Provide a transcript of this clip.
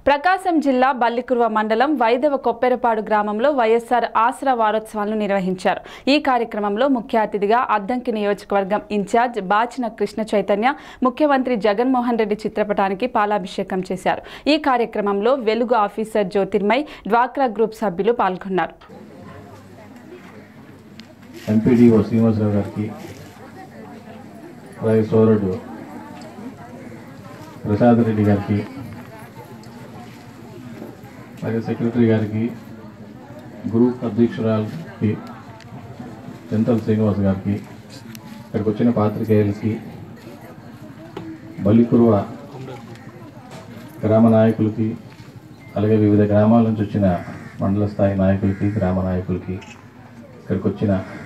ప్రకాశం జిల్లా బల్లికుర్వ మండలం వైదవ కొప్పెరపాడు గ్రామంలో వైఎస్ఆర్ ఆసరా వారోత్సవాలను నిర్వహించారు ఈ కార్యక్రమంలో ముఖ్య అతిథిగా అద్దంకి నియోజకవర్గం ఇన్ఛార్జ్ బాచిన కృష్ణ చైతన్య ముఖ్యమంత్రి జగన్మోహన్ రెడ్డి చిత్రపటానికి పాలాభిషేకం చేశారు ఈ కార్యక్రమంలో వెలుగు ఆఫీసర్ జ్యోతిర్మయ్ డ్వాక్రా గ్రూప్ సభ్యులు పాల్గొన్నారు ఎంపీడీఓ శ్రీనివాసరావు గారికి అలాగే సోదరుడు ప్రసాద్ రెడ్డి గారికి అలాగే సెక్రటరీ గారికి గ్రూప్ అధ్యక్షురాలకి చింతల శ్రీనివాస్ గారికి ఇక్కడికి వచ్చిన పాత్రికేయులకి బలికురువ గ్రామ నాయకులకి అలాగే వివిధ గ్రామాల నుంచి వచ్చిన మండల స్థాయి నాయకులకి గ్రామ నాయకులకి ఇక్కడికి వచ్చిన